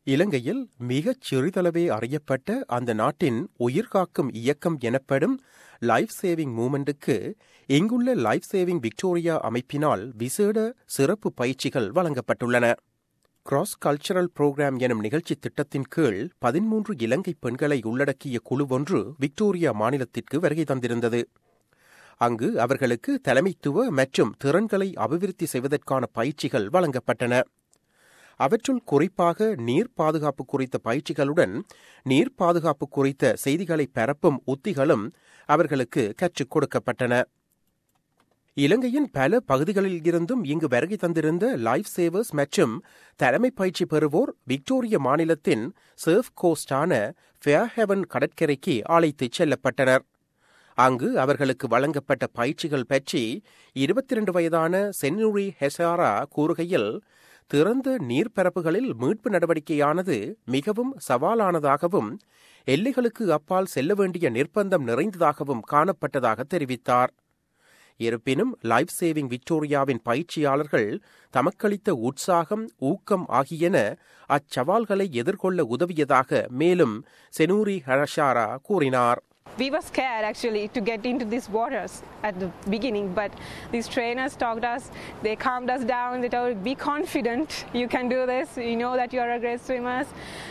இலங்கையில் மிகச் சிறிதளவே அறியப்பட்ட அந்த நாட்டின் உயிர்காக்கும் இயக்கம் எனப்படும் லைஃப் சேவிங் மூமெண்ட்டுக்கு இங்குள்ள லைஃப் சேவிங் விக்டோரியா அமைப்பினால் விசேட சிறப்பு பயிற்சிகள் வழங்கப்பட்டுள்ளன கிராஸ் கல்ச்சரல் புரோகிராம் எனும் நிகழ்ச்சி திட்டத்தின் கீழ் பதிமூன்று இலங்கை பெண்களை உள்ளடக்கிய குழு ஒன்று விக்டோரியா மாநிலத்திற்கு வருகை தந்திருந்தது அங்கு அவர்களுக்கு தலைமைத்துவ மற்றும் திறன்களை அபிவிருத்தி செய்வதற்கான பயிற்சிகள் வழங்கப்பட்டன அவற்றுள் குறிப்பாக நீர் பாதுகாப்பு குறித்த பயிற்சிகளுடன் நீர் பாதுகாப்பு குறித்த செய்திகளை பரப்பும் உத்திகளும் அவர்களுக்கு கற்றுக் கொடுக்கப்பட்டன இலங்கையின் பல பகுதிகளில் இருந்தும் இங்கு வருகை தந்திருந்த லைஃப் சேவர்ஸ் மற்றும் தலைமை பயிற்சி பெறுவோர் விக்டோரிய மாநிலத்தின் சர்ஃப் கோஸ்டான ஃபேர்ஹெவன் கடற்கரைக்கு அழைத்துச் செல்லப்பட்டனர் அங்கு அவர்களுக்கு வழங்கப்பட்ட பயிற்சிகள் பற்றி இருபத்தி இரண்டு வயதான சென்னுரி ஹெசாரா கூறுகையில் திறந்த நீர்ப்பரப்புகளில் மீட்பு நடவடிக்கையானது மிகவும் சவாலானதாகவும் எல்லைகளுக்கு அப்பால் செல்ல வேண்டிய நிர்பந்தம் நிறைந்ததாகவும் காணப்பட்டதாக தெரிவித்தார் இருப்பினும் லைஃப் சேவிங் விக்டோரியாவின் பயிற்சியாளர்கள் தமக்களித்த உற்சாகம் ஊக்கம் ஆகியன அச்சவால்களை எதிர்கொள்ள உதவியதாக மேலும் செனூரி ஹரஷாரா கூறினார் We were scared actually to get into these waters at the beginning, but these trainers talked us, they calmed us down, they told, be confident, you can do this, you know that you are a great swimmers.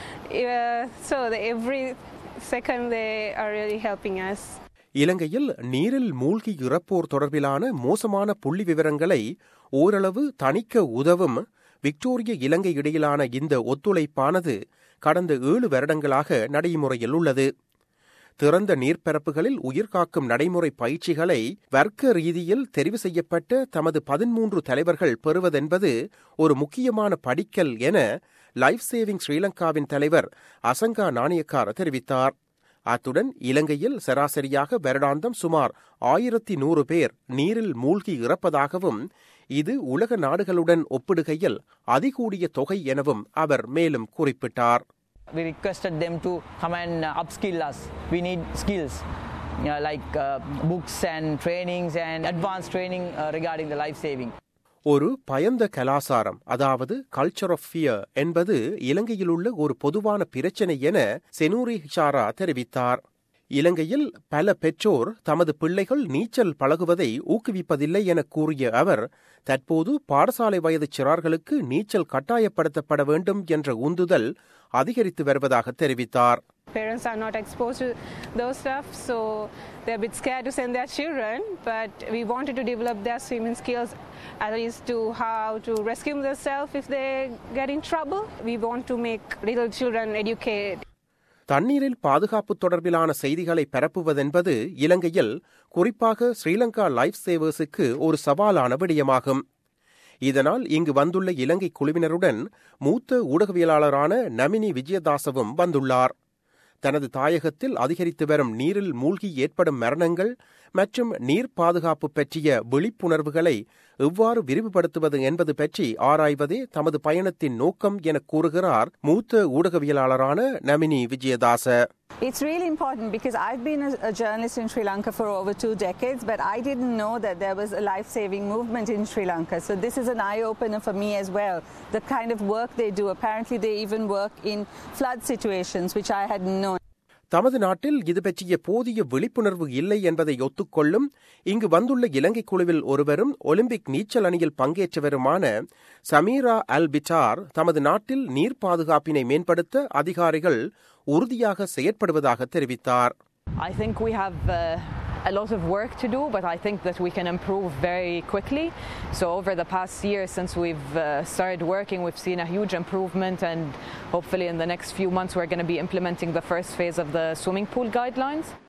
Uh, so the, every second they are really helping us. இலங்கையில் நீரில் மூழ்கி இறப்போர் தொடர்பிலான மோசமான புள்ளி விவரங்களை ஓரளவு தணிக்க உதவும் விக்டோரிய இலங்கை இடையிலான இந்த ஒத்துழைப்பானது கடந்த ஏழு வருடங்களாக நடைமுறையில் உள்ளது திறந்த நீர்ப்பரப்புகளில் உயிர்காக்கும் நடைமுறை பயிற்சிகளை வர்க்க ரீதியில் தெரிவு செய்யப்பட்ட தமது பதிமூன்று தலைவர்கள் பெறுவதென்பது ஒரு முக்கியமான படிக்கல் என லைஃப் சேவிங் ஸ்ரீலங்காவின் தலைவர் அசங்கா நாணயக்கார தெரிவித்தார் அத்துடன் இலங்கையில் சராசரியாக வருடாந்தம் சுமார் ஆயிரத்தி நூறு பேர் நீரில் மூழ்கி இறப்பதாகவும் இது உலக நாடுகளுடன் ஒப்பிடுகையில் அதிகூடிய தொகை எனவும் அவர் மேலும் குறிப்பிட்டார் We requested them to come and uh, upskill us. We need skills you know, like uh, books and trainings and advanced training uh, regarding the life saving. ஒரு பயந்த கலாசாரம் அதாவது கல்ச்சர் ஆஃப் ஃபியர் என்பது இலங்கையில் உள்ள ஒரு பொதுவான பிரச்சனை என செனூரி ஹிஷாரா தெரிவித்தார் இலங்கையில் பல பெற்றோர் தமது பிள்ளைகள் நீச்சல் பழகுவதை ஊக்குவிப்பதில்லை என கூறிய அவர் தற்போது பாடசாலை வயது சிறார்களுக்கு நீச்சல் கட்டாயப்படுத்தப்பட வேண்டும் என்ற உந்துதல் அதிகரித்து வருவதாக தெரிவித்தார் Parents are not exposed to those stuff, so they're a bit scared to send their children. But we wanted to develop their swimming skills, at least to how to rescue themselves if they get in trouble. We want to make little children educated. தண்ணீரில் பாதுகாப்பு தொடர்பிலான செய்திகளை பரப்புவதென்பது இலங்கையில் குறிப்பாக Sri Lanka life சேவர்ஸுக்கு ஒரு சவாலான விடயமாகும் இதனால் இங்கு வந்துள்ள இலங்கை குழுவினருடன் மூத்த ஊடகவியலாளரான நமினி விஜயதாசவும் வந்துள்ளார் தனது தாயகத்தில் அதிகரித்து வரும் நீரில் மூழ்கி ஏற்படும் மரணங்கள் மற்றும் நீர் பாதுகாப்பு பற்றிய விழிப்புணர்வுகளை எவ்வாறு விரிவுபடுத்துவது என்பது பற்றி ஆராய்வதே தமது பயணத்தின் நோக்கம் என கூறுகிறார் மூத்த ஊடகவியலாளரான நமினி Wijeyadasa It's really important because I've been a, a, journalist in Sri Lanka for over two decades, but I didn't know that there was a life saving movement in Sri Lanka. So, this is an eye opener for me as well. The kind of work they do. Apparently, they even work in flood situations, which I hadn't known. தமது நாட்டில் இது பற்றிய போதிய விழிப்புணர்வு இல்லை என்பதை ஒத்துக்கொள்ளும் இங்கு வந்துள்ள இலங்கை குழுவில் ஒருவரும் ஒலிம்பிக் நீச்சல் அணியில் பங்கேற்றவருமான சமீரா அல் பிட்டார் தமது நாட்டில் நீர் பாதுகாப்பினை மேம்படுத்த அதிகாரிகள் உறுதியாக செயற்படுவதாக தெரிவித்தார் I think we have uh, a lot of work to do, but I think that we can improve very quickly. So, over the past year since we've uh, started working, we've seen a huge improvement, and hopefully, in the next few months, we're going to be implementing the first phase of the swimming pool guidelines.